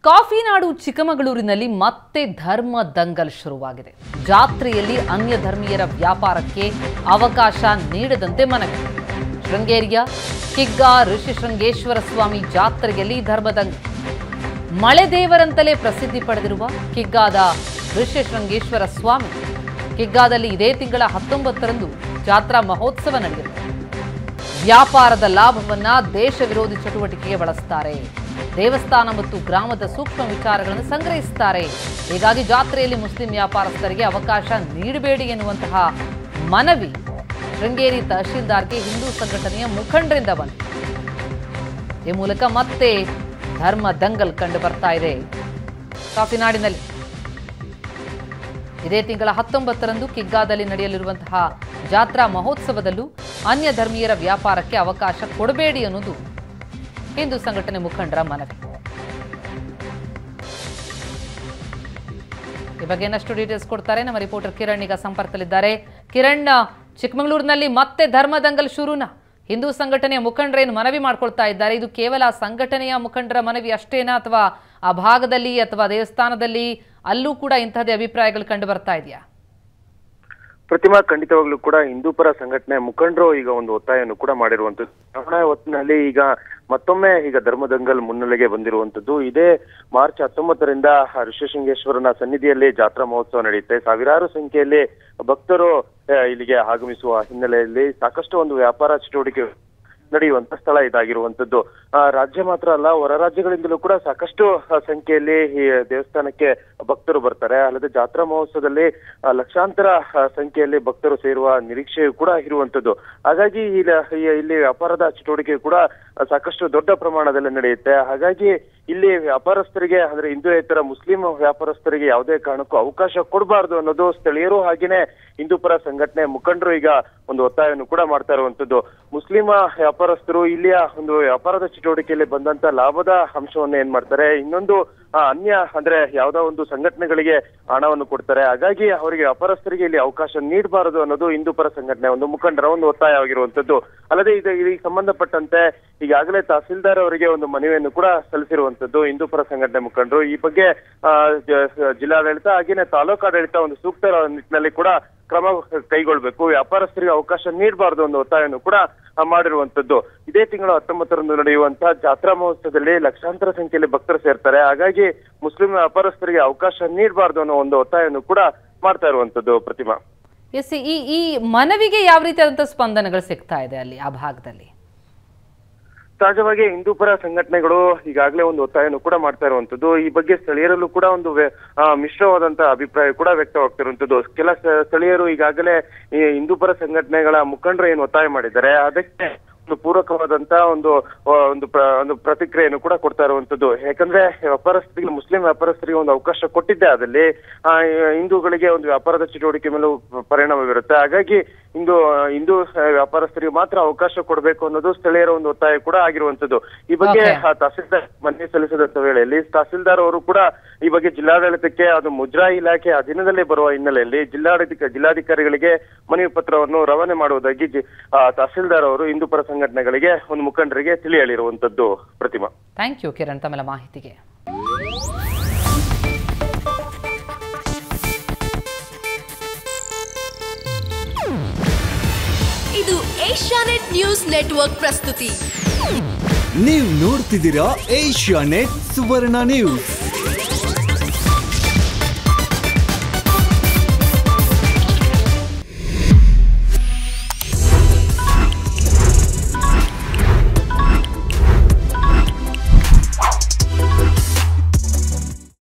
Coffee ನಾಡು ಚಿಕ್ಕಮಗಳೂರಿನಲ್ಲಿ ಮತ್ತೆ ಧರ್ಮ ದಂಗಲ್ ಶುರುವಾಗಿದೆ ಜಾತ್ರೆಯಲ್ಲಿ ಅನ್ಯ ಧರ್ಮೀಯರ ವ್ಯಾಪಾರಕ್ಕೆ ಅವಕಾಶ ನೀಡದಂತೆ ಮನವಿ ಶೃಂಗೇರಿಯ ಕಿಗ್ಗಾ ಋಷಿಶೃಂಗೇಶ್ವರ ಸ್ವಾಮಿ ಜಾತ್ರೆಯಲ್ಲಿ ಧರ್ಮದಂಗ ಮಳೆ ದೇವರಂತಲೇ ಪ್ರಸಿದ್ಧಿ ಪಡೆದಿರುವ ಕಿಗ್ಗಾದ ಋಷಿಶೃಂಗೇಶ್ವರ ಸ್ವಾಮಿ ಕಿಗ್ಗಾದಲ್ಲಿ ಇದೇ ತಿಂಗಳ ಹತ್ತೊಂಬತ್ತರಂದು ಜಾತ್ರಾ ಮಹೋತ್ಸವ ನಡೆಯುತ್ತೆ ವ್ಯಾಪಾರದ ಲಾಭವನ್ನ ದೇಶ ವಿರೋಧಿ ಚಟುವಟಿಕೆಗೆ ಬಳಸ್ತಾರೆ ದೇವಸ್ಥಾನ ಮತ್ತು ಗ್ರಾಮದ ಸೂಕ್ಷ್ಮ ವಿಚಾರಗಳನ್ನು ಸಂಗ್ರಹಿಸುತ್ತಾರೆ ಹೀಗಾಗಿ ಜಾತ್ರೆಯಲ್ಲಿ ಮುಸ್ಲಿಂ ವ್ಯಾಪಾರಸ್ಥರಿಗೆ ಅವಕಾಶ ನೀಡಬೇಡಿ ಎನ್ನುವಂತಹ ಮನವಿ ಶೃಂಗೇರಿ ತಹಶೀಲ್ದಾರ್ಗೆ ಹಿಂದೂ ಸಂಘಟನೆಯ ಮುಖಂಡರಿಂದ ಬಂತು ಈ ಮೂಲಕ ಮತ್ತೆ ಧರ್ಮ ದಂಗಲ್ ಕಂಡು ಬರ್ತಾ ಇದೆ ಕಾಫಿನಾಡಿನಲ್ಲಿ ಇದೇ ತಿಂಗಳ ಹತ್ತೊಂಬತ್ತರಂದು ಕಿಗ್ಗಾದಲ್ಲಿ ನಡೆಯಲಿರುವಂತಹ ಜಾತ್ರಾ ಮಹೋತ್ಸವದಲ್ಲೂ ಅನ್ಯ ಧರ್ಮೀಯರ ವ್ಯಾಪಾರಕ್ಕೆ ಅವಕಾಶ ಕೊಡಬೇಡಿ ಅನ್ನೋದು ಹಿಂದೂ ಸಂಘಟನೆ ಮುಖಂಡರ ಮನವಿ ಈ ಬಗ್ಗೆ ಇನ್ನಷ್ಟು ಡೀಟೇಲ್ಸ್ ಕೊಡ್ತಾರೆ ನಮ್ಮ ರಿಪೋರ್ಟರ್ ಕಿರಣ್ ಈಗ ಸಂಪರ್ಕದಲ್ಲಿದ್ದಾರೆ ಕಿರಣ್ ಚಿಕ್ಕಮಗಳೂರಿನಲ್ಲಿ ಮತ್ತೆ ಧರ್ಮ ದಂಗಲ್ ಶುರುನಾ ಹಿಂದೂ ಸಂಘಟನೆಯ ಮುಖಂಡರೇನು ಮನವಿ ಮಾಡ್ಕೊಳ್ತಾ ಇದ್ದಾರೆ ಇದು ಕೇವಲ ಸಂಘಟನೆಯ ಮುಖಂಡರ ಮನವಿ ಅಷ್ಟೇನಾ ಅಥವಾ ಆ ಭಾಗದಲ್ಲಿ ಅಥವಾ ದೇವಸ್ಥಾನದಲ್ಲಿ ಅಲ್ಲೂ ಕೂಡ ಇಂತಹದೇ ಅಭಿಪ್ರಾಯಗಳು ಕಂಡು ಬರ್ತಾ ಇದೆಯಾ ಪ್ರತಿಮಾ ಖಂಡಿತವಾಗ್ಲೂ ಕೂಡ ಹಿಂದೂಪರ ಸಂಘಟನೆ ಮುಖಂಡರು ಈಗ ಒಂದು ಒತ್ತಾಯವನ್ನು ಕೂಡ ಮಾಡಿರುವಂತದ್ದು ಚುನಾವಣಾ ಹೊತ್ತಿನಲ್ಲಿ ಈಗ ಮತ್ತೊಮ್ಮೆ ಈಗ ಧರ್ಮದಂಗಲ್ ಮುನ್ನೆಲೆಗೆ ಬಂದಿರುವಂತದ್ದು ಇದೇ ಮಾರ್ಚ್ ಹತ್ತೊಂಬತ್ತರಿಂದ ಋಷಿಶೃಂಗೇಶ್ವರನ ಸನ್ನಿಧಿಯಲ್ಲಿ ಜಾತ್ರಾ ಮಹೋತ್ಸವ ನಡೆಯುತ್ತೆ ಸಾವಿರಾರು ಸಂಖ್ಯೆಯಲ್ಲಿ ಭಕ್ತರು ಆ, ಇಲ್ಲಿಗೆ ಆಗಮಿಸುವ ಹಿನ್ನೆಲೆಯಲ್ಲಿ ಸಾಕಷ್ಟು ಒಂದು ವ್ಯಾಪಾರ ಚಟುವಟಿಕೆ ನಡೆಯುವಂತ ಸ್ಥಳ ಇದಾಗಿರುವಂತದ್ದು ಆ, ರಾಜ್ಯ ಮಾತ್ರ ಅಲ್ಲ ಹೊರ ರಾಜ್ಯಗಳಿಂದಲೂ ಕೂಡ ಸಾಕಷ್ಟು ಆ, ಸಂಖ್ಯೆಯಲ್ಲಿ ಈ ದೇವಸ್ಥಾನಕ್ಕೆ ಭಕ್ತರು ಬರ್ತಾರೆ ಅಲ್ಲದೆ ಜಾತ್ರಾ ಮಹೋತ್ಸವದಲ್ಲಿ ಆ, ಲಕ್ಷಾಂತರ ಆ, ಸಂಖ್ಯೆಯಲ್ಲಿ ಭಕ್ತರು ಸೇರುವ ನಿರೀಕ್ಷೆಯೂ ಕೂಡ ಇರುವಂತದ್ದು ಹಾಗಾಗಿ ಇಲ್ಲಿ ಇಲ್ಲಿ ವ್ಯಾಪಾರದ ಚಟುವಟಿಕೆ ಕೂಡ ಸಾಕಷ್ಟು ದೊಡ್ಡ ಪ್ರಮಾಣದಲ್ಲಿ ನಡೆಯುತ್ತೆ ಹಾಗಾಗಿ ಇಲ್ಲಿ ವ್ಯಾಪಾರಸ್ಥರಿಗೆ ಅಂದ್ರೆ ಹಿಂದೂಯೇತರ ಮುಸ್ಲಿಂ ವ್ಯಾಪಾರಸ್ಥರಿಗೆ ಯಾವುದೇ ಕಾರಣಕ್ಕೂ ಅವಕಾಶ ಕೊಡಬಾರ್ದು ಅನ್ನೋದು ಸ್ಥಳೀಯರು ಹಾಗೇನೆ ಹಿಂದೂಪರ ಸಂಘಟನೆ ಮುಖಂಡರು ಈಗ ಒಂದು ಒತ್ತಾಯವನ್ನು ಕೂಡ ಮಾಡ್ತಾ ಇರುವಂತದ್ದು ಮುಸ್ಲಿಂ ವ್ಯಾಪಾರಸ್ಥರು ಇಲ್ಲಿಯ ಒಂದು ವ್ಯಾಪಾರದ ಚಟುವಟಿಕೆಯಲ್ಲಿ ಬಂದಂತ ಲಾಭದ ಅಂಶವನ್ನು ಏನ್ ಮಾಡ್ತಾರೆ ಇನ್ನೊಂದು ಆ, ಅನ್ಯ ಅಂದ್ರೆ ಯಾವ್ದೋ ಒಂದು ಸಂಘಟನೆಗಳಿಗೆ ಹಣವನ್ನು ಕೊಡ್ತಾರೆ ಹಾಗಾಗಿ ಅವರಿಗೆ ವ್ಯಾಪಾರಸ್ಥರಿಗೆ ಇಲ್ಲಿ ಅವಕಾಶ ನೀಡಬಾರದು ಅನ್ನೋದು ಹಿಂದೂಪರ ಸಂಘಟನೆ ಒಂದು ಮುಖಂಡರ ಒಂದು ಒತ್ತಾಯವಾಗಿರುವಂತದ್ದು ಅಲ್ಲದೆ ಇದು ಇದಕ್ಕೆ ಸಂಬಂಧಪಟ್ಟಂತೆ ಈಗಾಗಲೇ ತಹಸೀಲ್ದಾರ್ ಅವರಿಗೆ ಒಂದು ಮನವಿಯನ್ನು ಕೂಡ ಸಲ್ಲಿಸಿರುವಂತದ್ದು ಹಿಂದೂಪರ ಸಂಘಟನೆ ಮುಖಂಡರು ಈ ಬಗ್ಗೆ ಆ, ಜ- ಜಿಲ್ಲಾಡಳಿತ ಹಾಗೇನೆ ತಾಲೂಕು ಆಡಳಿತ ಒಂದು ಸೂಕ್ತ ನಿಟ್ಟಿನಲ್ಲಿ ಕೂಡ ಕ್ರಮ ಕೈಗೊಳ್ಬೇಕು ವ್ಯಾಪಾರಸ್ಥರಿಗೆ ಅವಕಾಶ ನೀಡಬಾರದು ಅನ್ನೋ ಒತ್ತಾಯವನ್ನು ಕೂಡ ಆ, ಮಾಡಿರುವಂತದ್ದು ಇದೇ ತಿಂಗಳ ಹತ್ತೊಂಬತ್ತರಂದು ನಡೆಯುವಂತಹ ಜಾತ್ರಾ ಮಹೋತ್ಸವದಲ್ಲಿ ಲಕ್ಷಾಂತರ ಸಂಖ್ಯೆಯಲ್ಲಿ ಭಕ್ತರು ಸೇರ್ತಾರೆ ಹಾಗಾಗಿ ಮುಸ್ಲಿಂ ವ್ಯಾಪಾರಸ್ಥರಿಗೆ ಅವಕಾಶ ನೀಡಬಾರದು ಅನ್ನೋ ಒಂದು ಒತ್ತಾಯವನ್ನು ಕೂಡ ಮಾಡ್ತಾ ಇರುವಂತದ್ದು ಪ್ರತಿಮಾ ಎಸ್ ಈ ಈ ಮನವಿಗೆ ಯಾವ ರೀತಿಯಾದಂಥ ಸ್ಪಂದನೆಗಳು ಸಿಗ್ತಾ ಇದೆ ಅಲ್ಲಿ ಆ ಭಾಗದಲ್ಲಿ ಸಹಜವಾಗಿ ಹಿಂದೂಪರ ಸಂಘಟನೆಗಳು ಈಗಾಗಲೇ ಒಂದು ಒತ್ತಾಯವನ್ನು ಕೂಡ ಮಾಡ್ತಾ ಇರುವಂತದ್ದು ಈ ಬಗ್ಗೆ ಸ್ಥಳೀಯರಲ್ಲೂ ಕೂಡ ಒಂದು ವ್ಯ- ಆ, ಮಿಶ್ರವಾದಂತಹ ಅಭಿಪ್ರಾಯ ಕೂಡ ವ್ಯಕ್ತವಾಗ್ತಿರುವಂತದ್ದು ಕೆಲ ಸ- ಸ್ಥಳೀಯರು ಈಗಾಗಲೇ ಈ ಹಿಂದೂಪರ ಸಂಘಟನೆಗಳ ಮುಖಂಡರು ಏನು ಒತ್ತಾಯ ಮಾಡಿದ್ದಾರೆ ಅದಕ್ಕೆ ಒಂದು ಪೂರಕವಾದಂತ ಒಂದು ಆ, ಒಂದು ಪ್ರ- ಒಂದು ಪ್ರತಿಕ್ರಿಯೆಯನ್ನು ಕೂಡ ಕೊಡ್ತಾ ಇರುವಂತದ್ದು ಯಾಕಂದ್ರೆ ವ್ಯಾಪಾರಸ್ಥರಿಗೆ ಮುಸ್ಲಿಂ ವ್ಯಾಪಾರಸ್ಥರಿಗೆ ಒಂದು ಅವಕಾಶ ಕೊಟ್ಟಿದ್ದೆ ಅದಲ್ಲಿ ಆ, ಹಿಂದೂಗಳಿಗೆ ಒಂದು ವ್ಯಾಪಾರದ ಚಟುವಟಿಕೆ ಮೇಲೂ ಪರಿಣಾಮ ಬೀರುತ್ತೆ ಹಾಗಾಗಿ ಹಿಂದೂ ಹಿಂದೂ ವ್ಯಾಪಾರಸ್ಥರಿಗೆ ಮಾತ್ರ ಅವಕಾಶ ಕೊಡಬೇಕು ಅನ್ನೋದು ಸ್ಥಳೀಯರ ಒಂದು ಒತ್ತಾಯ ಕೂಡ ಆಗಿರುವಂತದ್ದು ಈ ಬಗ್ಗೆ Okay. ಆ ತಹಸೀಲ್ದಾರ್ ಮನವಿ ಸಲ್ಲಿಸಿದಂತ ವೇಳೆಯಲ್ಲಿ ತಹಸೀಲ್ದಾರ್ ಅವರು ಕೂಡ ಈ ಬಗ್ಗೆ ಜಿಲ್ಲಾಡಳಿತಕ್ಕೆ ಅದು ಮುದ್ರಾ ಇಲಾಖೆ ಅಧೀನದಲ್ಲೇ ಬರುವ ಹಿನ್ನೆಲೆಯಲ್ಲಿ ಜಿಲ್ಲಾಡಳಿತ ಜಿಲ್ಲಾಧಿಕಾರಿಗಳಿಗೆ ಮನವಿ ಪತ್ರವನ್ನು ರವಾನೆ ಮಾಡುವುದಾಗಿ ಜಿ- ಆ, ತಹಸೀಲ್ದಾರ್ ಅವರು ಹಿಂದೂಪರ ಸಂಘಟನೆಗಳಿಗೆ ಒಂದು ಮುಖಂಡರಿಗೆ ತಿಳಿ ಹೇಳಿರುವಂತದ್ದು ಪ್ರತಿಮಾ ಥ್ಯಾಂಕ್ ಯು ಕಿರಣ್ ತಮ್ಮೆಲ್ಲ ಮಾಹಿತಿಗೆ ಇದು ಏಷ್ಯಾನೆಟ್ ನ್ಯೂಸ್ ನೆಟ್ವರ್ಕ್ ಪ್ರಸ್ತುತಿ ನೀವು ನೋಡ್ತಿದ್ದೀರಾ ಏಷ್ಯಾ ನೆಟ್ ಸುವರ್ಣ ನ್ಯೂಸ್